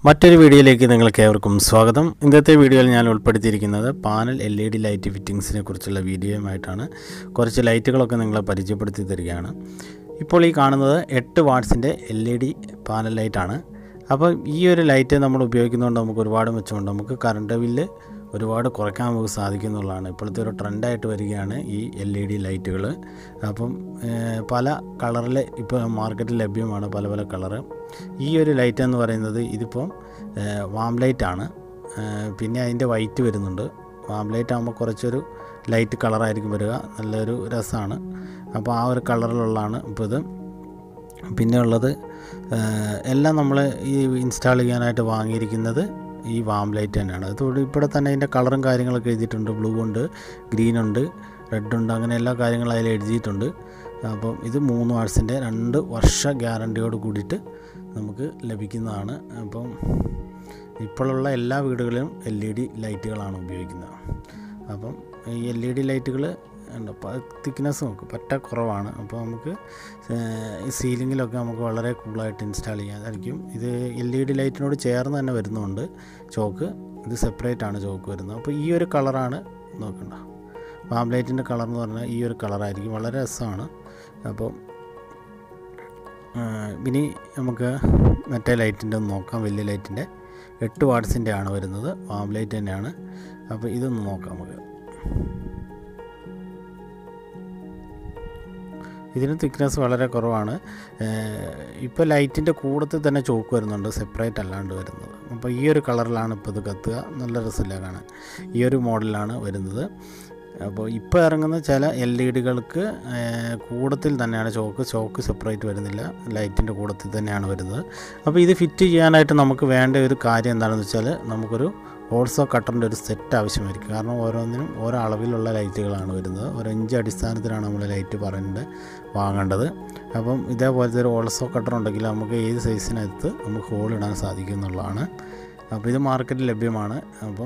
മറ്റൊരു വീഡിയോയിലേക്ക് നിങ്ങൾക്ക് ഏവർക്കും സ്വാഗതം ഇന്നത്തെ വീഡിയോയിൽ ഞാൻ ഉൾപ്പെടുത്തിയിരിക്കുന്നത് panel L E D light ഫിറ്റിങ്സിനെ കുറിച്ചുള്ള വീഡിയോയുമായിട്ടാണ് കുറച്ച് ലൈറ്റുകളൊക്കെ നിങ്ങളെ പരിചയപ്പെടുത്തി തരികയാണ് ഇപ്പോൾ ഈ കാണുന്നത് എട്ട് വാട്ട്സിൻ്റെ എൽ ഇ ഡി പാനൽ ലൈറ്റാണ് അപ്പോൾ ഈ ഒരു ലൈറ്റ് നമ്മൾ ഉപയോഗിക്കുന്നതുകൊണ്ട് നമുക്ക് ഒരുപാട് മെച്ചമുണ്ട് നമുക്ക് കറണ്ട് ബില്ല് ഒരുപാട് കുറയ്ക്കാൻ നമുക്ക് സാധിക്കുന്നുള്ളതാണ് ഇപ്പോഴത്തെ ഒരു ട്രെൻഡായിട്ട് വരികയാണ് ഈ എൽ ഇ ഡി ലൈറ്റുകൾ അപ്പം ഏഹ്, പല കളറിൽ ഇപ്പോൾ മാർക്കറ്റിൽ ലഭ്യമാണ് പല പല കളറ് ഈ ഒരു ലൈറ്റ് എന്ന് പറയുന്നത് ഇതിപ്പം വാം ലൈറ്റാണ് പിന്നെ അതിൻ്റെ വൈറ്റ് വരുന്നുണ്ട് വാം ലൈറ്റ് ആകുമ്പോൾ കുറച്ചൊരു ലൈറ്റ് കളറായിരിക്കും വരിക നല്ലൊരു രസമാണ് അപ്പോൾ ആ ഒരു കളറിലുള്ളതാണ് ഇപ്പോൾ ഇത് പിന്നെ ഉള്ളത് ഏഹ്, എല്ലാം നമ്മൾ ഈ ഇൻസ്റ്റാൾ ചെയ്യാനായിട്ട് വാങ്ങിയിരിക്കുന്നത് ഈ വാം ലൈറ്റ് തന്നെയാണ് അതോട് ഇവിടെ തന്നെ അതിൻ്റെ കളറും കാര്യങ്ങളൊക്കെ എഴുതിയിട്ടുണ്ട് ബ്ലൂ ഉണ്ട് ഗ്രീൻ ഉണ്ട് റെഡ് ഉണ്ട് അങ്ങനെ എല്ലാ കാര്യങ്ങളും അതിൽ എഴുതിയിട്ടുണ്ട് അപ്പം ഇത് മൂന്ന് വാട്സിൻ്റെ രണ്ട് വർഷ ഗ്യാരണ്ടിയോട് കൂടിയിട്ട് നമുക്ക് ലഭിക്കുന്നതാണ് അപ്പം ഇപ്പോഴുള്ള എല്ലാ വീടുകളിലും എൽ ഇ ഡി ലൈറ്റുകളാണ് ഉപയോഗിക്കുന്നത് അപ്പം ഈ എൽ ഇ ഡി ലൈറ്റുകൾ തിക്നെസ് നോക്കും പറ്റ കുറവാണ് അപ്പോൾ നമുക്ക് ഏഹ്, ഈ സീലിങ്ങിലൊക്കെ നമുക്ക് വളരെ കൂളായിട്ട് ഇൻസ്റ്റാൾ ചെയ്യാതായിരിക്കും ഇത് എൽ ഇ ഡി ലൈറ്റിനോട് ചേർന്ന് തന്നെ വരുന്നുണ്ട് ചോക്ക് ഇത് സെപ്പറേറ്റ് ആണ് ചോക്ക് വരുന്നത് അപ്പോൾ ഈ ഒരു കളറാണ് നോക്കണ്ട വാം ലൈറ്റിൻ്റെ കളർ എന്ന് പറഞ്ഞാൽ ഈ ഒരു കളറായിരിക്കും വളരെ രസമാണ് അപ്പോൾ ആഹ്, ഇനി നമുക്ക് മറ്റേ ലൈറ്റിൻ്റെ ഒന്ന് നോക്കാം വലിയ ലൈറ്റിൻ്റെ എട്ട് വാട്ട്സിൻ്റെ ആണ് വരുന്നത് വാം ലൈറ്റ് തന്നെയാണ് അപ്പോൾ ഇതൊന്ന് നോക്കാം നമുക്ക് ഇതിന് തിക്നെസ് വളരെ കുറവാണ് ഇപ്പോൾ ലൈറ്റിൻ്റെ കൂടത്തിൽ തന്നെ ചോക്ക് വരുന്നുണ്ട് സെപ്പറേറ്റ് അല്ലാണ്ട് വരുന്നത് അപ്പോൾ ഈ ഒരു കളറിലാണ് ഇപ്പോൾ ഇത് കത്തുക നല്ല രസമില്ല കാണാൻ ഈ ഒരു മോഡലാണ് വരുന്നത് അപ്പോൾ ഇപ്പോൾ ഇറങ്ങുന്ന ചില എൽ ഇ ഡികൾക്ക് കൂടത്തിൽ തന്നെയാണ് ചോക്ക് ചോക്ക് സെപ്പറേറ്റ് വരുന്നില്ല ലൈറ്റിൻ്റെ കൂടത്തിൽ തന്നെയാണ് വരുന്നത് അപ്പോൾ ഇത് ഫിറ്റ് ചെയ്യാനായിട്ട് നമുക്ക് വേണ്ട ഒരു കാര്യം എന്താണെന്ന് വെച്ചാൽ നമുക്കൊരു ഓൾസോ കട്ടറിൻ്റെ ഒരു സെറ്റ് ആവശ്യമായിരിക്കും കാരണം ഓരോന്നിനും ഓരോ അളവിലുള്ള ലൈറ്റുകളാണ് വരുന്നത് ഒരു ഇഞ്ച് അടിസ്ഥാനത്തിലാണ് നമ്മൾ ലൈറ്റ് പറഞ്ഞിട്ട് വാങ്ങേണ്ടത് അപ്പം ഇതേപോലത്തെ ഒരു ഓൾസോ കട്ടർ ഉണ്ടെങ്കിൽ നമുക്ക് ഏത് സൈസിനകത്ത് നമുക്ക് ഹോൾ ഇടാൻ സാധിക്കും എന്നുള്ളതാണ് അപ്പോൾ ഇത് മാർക്കറ്റിൽ ലഭ്യമാണ് അപ്പം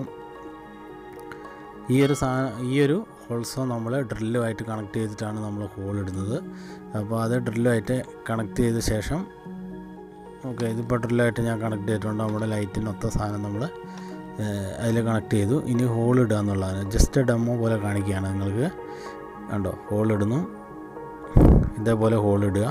ഈ ഒരു സാ ഈ ഒരു ഓൾസോ നമ്മൾ ഡ്രില്ലുമായിട്ട് കണക്ട് ചെയ്തിട്ടാണ് നമ്മൾ ഹോൾ ഇടുന്നത് അപ്പോൾ അത് ഡ്രില്ലുമായിട്ട് കണക്ട് ചെയ്ത ശേഷം ഓക്കെ ഇതിപ്പോൾ ഡ്രില്ലുമായിട്ട് ഞാൻ കണക്ട് ചെയ്തിട്ടുണ്ട് നമ്മുടെ ലൈറ്റിനൊത്ത സാധനം നമ്മൾ അതിൽ കണക്ട് ചെയ്തു ഇനി ഹോൾ ഇടുക എന്നുള്ളതാണ് ജസ്റ്റ് ഡെമോ പോലെ കാണിക്കുകയാണ് നിങ്ങൾക്ക് കണ്ടോ ഹോൾ ഇടുന്നു ഇതേപോലെ ഹോൾ ഇടുക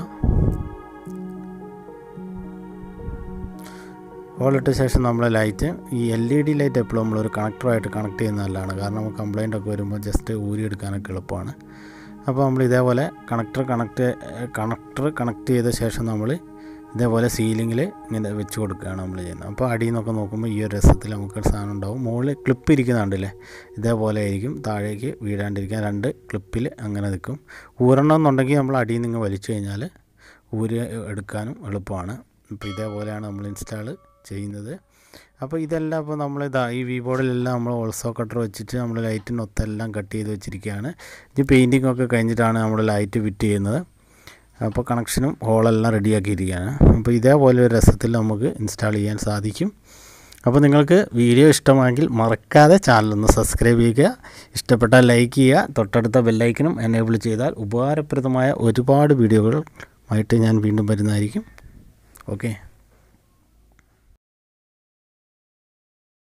ഹോൾ ഇട്ട ശേഷം നമ്മൾ ലൈറ്റ് ഈ എൽ ഇ ഡി ലൈറ്റ് എപ്പോഴും നമ്മളൊരു കണക്ടറുമായിട്ട് കണക്ട് ചെയ്യുന്നത് നല്ലതാണ് കാരണം നമുക്ക് കംപ്ലൈൻ്റ് ഒക്കെ വരുമ്പോൾ ജസ്റ്റ് ഊരി എടുക്കാനൊക്കെ എളുപ്പമാണ് അപ്പോൾ നമ്മൾ ഇതേപോലെ കണക്ടർ കണക്ട് കണക്ടർ കണക്ട് ചെയ്ത ശേഷം നമ്മൾ ഇതേപോലെ സീലിങ്ങിൽ ഇങ്ങനെ വെച്ച് കൊടുക്കുകയാണ് നമ്മൾ ചെയ്യുന്നത് അപ്പോൾ അടിയിൽ നിന്നൊക്കെ നോക്കുമ്പോൾ ഈ ഒരു രസത്തിൽ നമുക്ക് ഒരു സാധനം ഉണ്ടാവും മുകളിൽ ക്ലിപ്പ് ഇരിക്കുന്നുണ്ടല്ലേ ഇതേപോലെ ആയിരിക്കും താഴേക്ക് വീഴാണ്ടിരിക്കാൻ രണ്ട് ക്ലിപ്പിൽ അങ്ങനെ നിൽക്കും ഊരണം എന്നുണ്ടെങ്കിൽ നമ്മൾ അടിയിൽ നിന്ന് വലിച്ചു കഴിഞ്ഞാൽ ഊരി എടുക്കാനും എളുപ്പമാണ് അപ്പോൾ ഇതേപോലെയാണ് നമ്മൾ ഇൻസ്റ്റാൾ ചെയ്യുന്നത് അപ്പോൾ ഇതെല്ലാം ഇപ്പോൾ നമ്മൾ ഇതാ ഈ വി ബോർഡിലെല്ലാം നമ്മൾ ഓൾസോ കട്ടർ വെച്ചിട്ട് നമ്മൾ ലൈറ്റിനൊത്തെല്ലാം കട്ട് ചെയ്ത് വെച്ചിരിക്കുകയാണ് ഇത് പെയിൻറ്റിംഗ് ഒക്കെ കഴിഞ്ഞിട്ടാണ് നമ്മൾ ലൈറ്റ് ഫിറ്റ് ചെയ്യുന്നത് അപ്പോൾ കണക്ഷനും ഹോളെല്ലാം റെഡിയാക്കിയിരിക്കുകയാണ് അപ്പോൾ ഇതേപോലെ ഒരു രസത്തിൽ നമുക്ക് ഇൻസ്റ്റാൾ ചെയ്യാൻ സാധിക്കും അപ്പോൾ നിങ്ങൾക്ക് വീഡിയോ ഇഷ്ടമാണെങ്കിൽ മറക്കാതെ ചാനലൊന്ന് സബ്സ്ക്രൈബ് ചെയ്യുക ഇഷ്ടപ്പെട്ടാൽ ലൈക്ക് ചെയ്യുക തൊട്ടടുത്ത ബെല്ലൈക്കനും എനേബിൾ ചെയ്താൽ ഉപകാരപ്രദമായ ഒരുപാട് വീഡിയോകളുമായിട്ട് ഞാൻ വീണ്ടും വരുന്നതായിരിക്കും ഓക്കെ